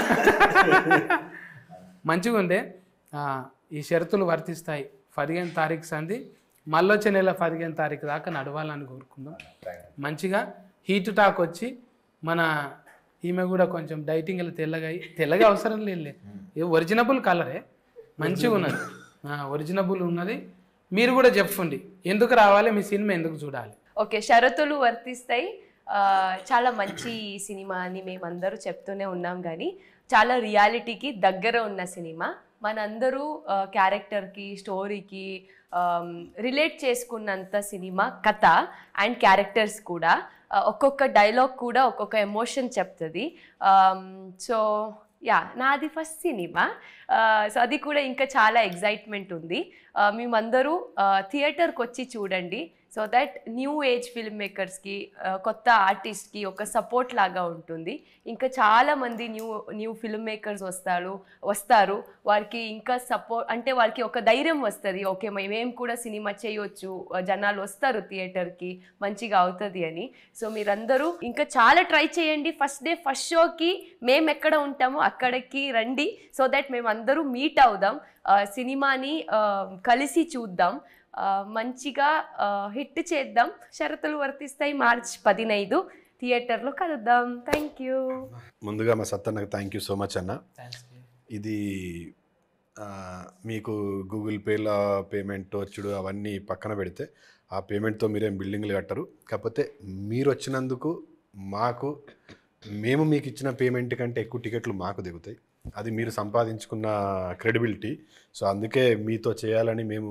మంచిగా ఉండే ఆ, ఈ షరతులు వర్తిస్తాయి పదిహేను తారీఖు సంది మళ్ళొచ్చే నెల పదిహేను తారీఖు దాకా నడవాలని కోరుకుందాం మంచిగా హీట్ టాక్ వచ్చి మన ఈమె కూడా కొంచెం డైటింగ్ తెల్లగా అయ్యి తెల్లగా అవసరం లేదు ఇది ఒరిజినబుల్ కలరే మంచిగా ఉన్నది ఒరిజినబుల్ ఉన్నది మీరు కూడా చెప్పండి ఎందుకు రావాలి మీ సినిమా ఎందుకు చూడాలి ఓకే షరతులు వర్తిస్తాయి ఆ, చాలా మంచి సినిమా అని మేమందరూ చెప్తూనే ఉన్నాం కానీ చాలా రియాలిటీకి దగ్గర ఉన్న సినిమా మనందరూ ఆ, క్యారెక్టర్కి స్టోరీకి రిలేట్ చేసుకున్నంత సినిమా కథ అండ్ క్యారెక్టర్స్ కూడా ఆ, ఒక్కొక్క డైలాగ్ కూడా ఒక్కొక్క ఎమోషన్ చెప్తుంది సో యా నాది ఫస్ట్ సినిమా సో అది కూడా ఇంకా చాలా ఎగ్జైట్మెంట్ ఉంది ఆ, మేమందరూ థియేటర్కి వచ్చి చూడండి so that new age film మేకర్స్కి కొత్త ఆర్టిస్ట్కి ఒక సపోర్ట్ లాగా ఉంటుంది ఇంకా చాలామంది న్యూ న్యూ ఫిల్మ్ మేకర్స్ వస్తారు వస్తారు వారికి ఇంకా సపోర్ట్ అంటే వారికి ఒక ధైర్యం వస్తుంది ఓకే మేము కూడా సినిమా చేయొచ్చు జనాలు వస్తారు థియేటర్కి మంచిగా అవుతుంది అని సో మీరందరూ ఇంకా చాలా ట్రై చేయండి ఫస్ట్ డే ఫస్ట్ షోకి మేము ఎక్కడ ఉంటామో అక్కడికి రండి సో దట్ మేము అందరూ మీట్ అవుదాం ఆ, సినిమాని ఆ, కలిసి చూద్దాం ఆ, మంచిగా హిట్ చేద్దాం షరతులు వర్తిస్తాయి మార్చ్ పదినైదు థియేటర్లో కలుద్దాం థ్యాంక్ యూ ముందుగా మా సత్తన్నకు థ్యాంక్ యూ సో మచ్ అన్న ఇది ఆ, మీకు గూగుల్ పేలో పేమెంట్ వచ్చుడు అవన్నీ పక్కన పెడితే ఆ పేమెంట్తో మీరేం బిల్డింగ్లు కట్టరు కాకపోతే మీరు వచ్చినందుకు మాకు మేము మీకు ఇచ్చిన పేమెంట్ కంటే ఎక్కువ టికెట్లు మాకు దిగుతాయి అది మీరు సంపాదించుకున్న క్రెడిబిలిటీ సో అందుకే మీతో చేయాలని మేము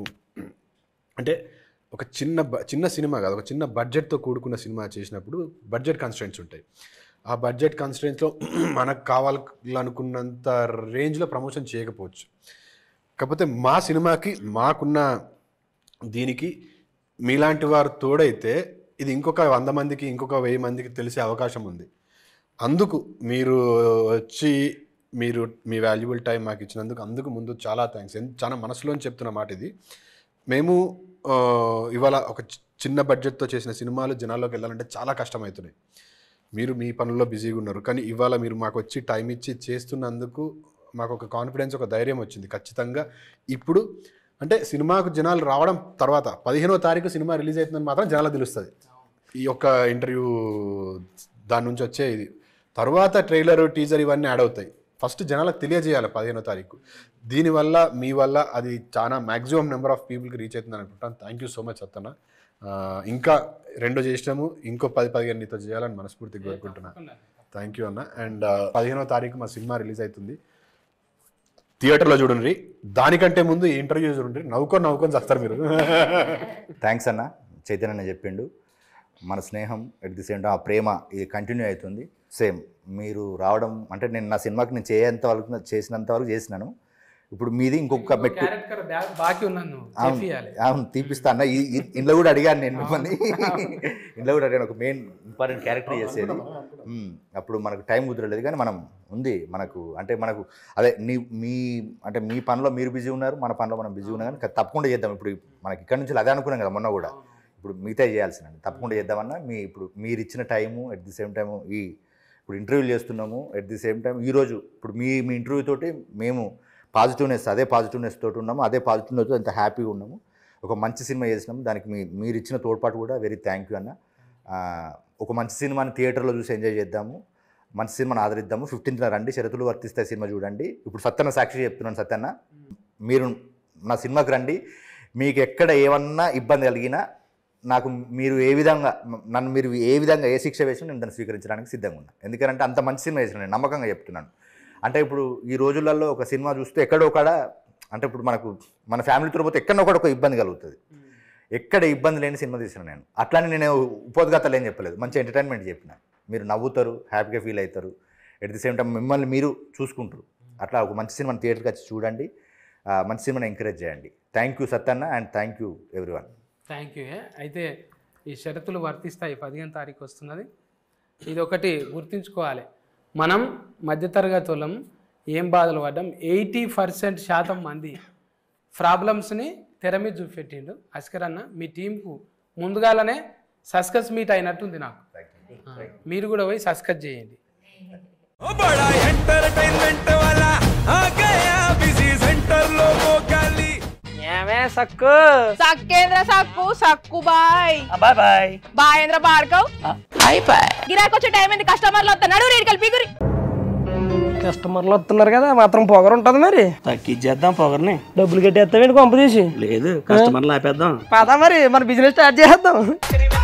అంటే ఒక చిన్న బ- చిన్న సినిమా కాదు ఒక చిన్న బడ్జెట్తో కూడుకున్న సినిమా చేసినప్పుడు బడ్జెట్ కన్స్ట్రెంట్స్ ఉంటాయి ఆ బడ్జెట్ కన్స్ట్రెంట్స్లో మనకు కావాలనుకున్నంత రేంజ్లో ప్రమోషన్ చేయకపోవచ్చు కాకపోతే మా సినిమాకి మాకున్న దీనికి మీలాంటి వారు తోడైతే ఇది ఇంకొక వంద మందికి ఇంకొక వెయ్యి మందికి తెలిసే అవకాశం ఉంది అందుకు మీరు వచ్చి మీరు మీ వాల్యుబుల్ టైం మాకు ఇచ్చినందుకు అందుకు ముందు చాలా థ్యాంక్స్ చాలా మనసులోని చెప్తున్న మాట ఇది మేము ఆ, ఇవాళ ఒక చి- చిన్న బడ్జెట్తో చేసిన సినిమాలు జనాల్లోకి వెళ్ళాలంటే చాలా కష్టమవుతున్నాయి మీరు మీ పనుల్లో బిజీగా ఉన్నారు కానీ ఇవాళ మీరు మాకు వచ్చి టైం ఇచ్చి చేస్తున్నందుకు మాకు ఒక కాన్ఫిడెన్స్ ఒక ధైర్యం వచ్చింది ఖచ్చితంగా ఇప్పుడు అంటే సినిమాకు జనాలు రావడం తర్వాత పదిహేనో తారీఖు సినిమా రిలీజ్ అవుతుందని మాత్రం జనాలకు తెలుస్తుంది ఈ యొక్క ఇంటర్వ్యూ దాని నుంచి వచ్చే ఇది తర్వాత ట్రైలర్ టీజర్ ఇవన్నీ యాడ్ అవుతాయి ఫస్ట్ జనాలకు తెలియజేయాలి పదిహేనో తారీఖు దీనివల్ల మీ వల్ల అది చాలా మ్యాక్సిమం నెంబర్ ఆఫ్ పీపుల్కి రీచ్ అవుతుంది అనుకుంటాను thank you so much Sattanna ఆ, ఇంకా రెండు చేసినాము ఇంకో పది పదిహేను నీతో చేయాలని మనస్ఫూర్తిగా కోరుకుంటున్నాను థ్యాంక్ యూ అన్న అండ్ పదిహేనో తారీఖు మా సినిమా రిలీజ్ అవుతుంది థియేటర్లో చూడండి దానికంటే ముందు ఈ ఇంటర్వ్యూ చూడండి నవ్వుకొని నవ్వుకొని చేస్తారు మీరు థ్యాంక్స్ అన్న చైతన్య అన్న చెప్పిండు మన స్నేహం ఎట్ ది సేమ్ టైం ఆ ప్రేమ ఇది కంటిన్యూ అవుతుంది సేమ్ మీరు రావడం అంటే నేను నా సినిమాకి నేను చేయేంత వరకు చేసినంత వరకు చేసినాను ఇప్పుడు మీది ఇంకొక మెట్టు క్యారెక్టర్ బాకీ ఉన్నాను నువ్వు అవును చేపియాలి అవును తీపిస్తా అన్న ఈ- ఈ- ఇంట్లో కూడా అడిగాను నేను మిమ్మల్ని ఇంట్లో కూడా అడిగాను ఒక మెయిన్ ఇంపార్టెంట్ క్యారెక్టర్ చేసేది ఉమ్, అప్పుడు మనకు టైం కుదరలేదు కానీ మనం ఉంది మనకు అంటే మనకు అదే నీ మీ అంటే మీ పనిలో మీరు బిజీ ఉన్నారు మన పనిలో మనం బిజీ ఉన్నాం కానీ తప్పకుండా చేద్దాం ఇప్పుడు మనకి ఇక్కడ నుంచి అదే అనుకున్నాం కదా మొన్న కూడా ఇప్పుడు మిగతా చేయాల్సిన తప్పకుండా చేద్దామన్నా మీ ఇప్పుడు మీరు ఇచ్చిన time at the same time ఈ ఇప్పుడు ఇంటర్వ్యూలు చేస్తున్నాము ఎట్ ది సేమ్ టైం ఈరోజు ఇప్పుడు మీ మీ ఇంటర్వ్యూ తోటి మేము పాజిటివ్నెస్ అదే పాజిటివ్నెస్ తోటి ఉన్నాము అదే పాజిటివ్నెస్ ఎంత హ్యాపీగా ఉన్నాము ఒక మంచి సినిమా చేసినాము దానికి మీ మీరు ఇచ్చిన తోడ్పాటు కూడా వెరీ థ్యాంక్ యూ అన్న ఆ, ఒక మంచి సినిమాని థియేటర్లో చూసి ఎంజాయ్ చేద్దాము మంచి సినిమాని ఆదరిద్దాము ఫిఫ్టీన్త్న రండి షరతులు వర్తిస్తాయి సినిమా చూడండి ఇప్పుడు సత్యన్న సాక్షి చెప్తున్నాను సత్యన్న మీరు నా సినిమాకి రండి మీకు ఎక్కడ ఏమన్నా ఇబ్బంది కలిగినా నాకు మీరు ఏ విధంగా నన్ను మీరు ఏ విధంగా ఏ శిక్ష వేసినా నేను దాన్ని స్వీకరించడానికి సిద్ధంగా ఉన్నా ఎందుకంటే అంత మంచి సినిమా చేసిన నేను నమ్మకంగా చెప్తున్నాను అంటే ఇప్పుడు ఈ రోజులలో ఒక సినిమా చూస్తే ఎక్కడో ఒకడ అంటే ఇప్పుడు మనకు మన ఫ్యామిలీతో పోతే ఎక్కడో ఒకడ ఒక ఇబ్బంది కలుగుతుంది ఎక్కడ ఇబ్బంది లేని సినిమా తీసిన నేను అట్లానే నేను ఉపోద్ఘాతాలు ఏం చెప్పలేదు మంచి ఎంటర్టైన్మెంట్ చెప్పిన మీరు నవ్వుతారు హ్యాపీగా ఫీల్ అవుతారు ఎట్ ది సేమ్ టైం మిమ్మల్ని మీరు చూసుకుంటారు అట్లా ఒక మంచి సినిమాని థియేటర్కి వచ్చి చూడండి ఆ, మంచి సినిమాని ఎంకరేజ్ చేయండి thank you Sattanna and thank you everyone thank you అయితే ఈ షరతులు వర్తిస్తాయి పదిహేను తారీఖు వస్తున్నది ఇది ఒకటి గుర్తుంచుకోవాలి మనం మధ్యతరగతి వాళ్ళం ఏం బాధలు పడ్డాం ఎయిటీ పర్సెంట్ శాతం మంది ప్రాబ్లమ్స్ని తెర మీద చూపెట్టిండు అస్కర్ అన్న మీ టీంకు ముందుగాలనే సస్కస్ మీట్ అయినట్టుంది నాకు ఆ, మీరు కూడా పోయి సస్కస్ చేయండి ओ बड़ा एंटरटेनमेंट वाला आ गया बिजी सेंटर लोगों का ली ఏమే సక్కు సక్కేంద్ర సక్కు సక్కు బాయ్ బాయ్ బాయ్ బాయేంద్ర భార్గవ్ అయిపోయి గిరాకి వచ్చే టైం ఏంది కస్టమర్లు వస్తున్నాడు రేటు కలిపి గురి కస్టమర్లు వస్తున్నారు కదా మాత్రం పొగరు ఉంటది మరి తగ్గించేద్దాం పొగర్ని డబ్బులు కట్టేస్తామేంటి కొంప తీసి లేదు కస్టమర్లు ఆపేద్దాం పదా మరి మన బిజినెస్ స్టార్ట్ చేద్దాం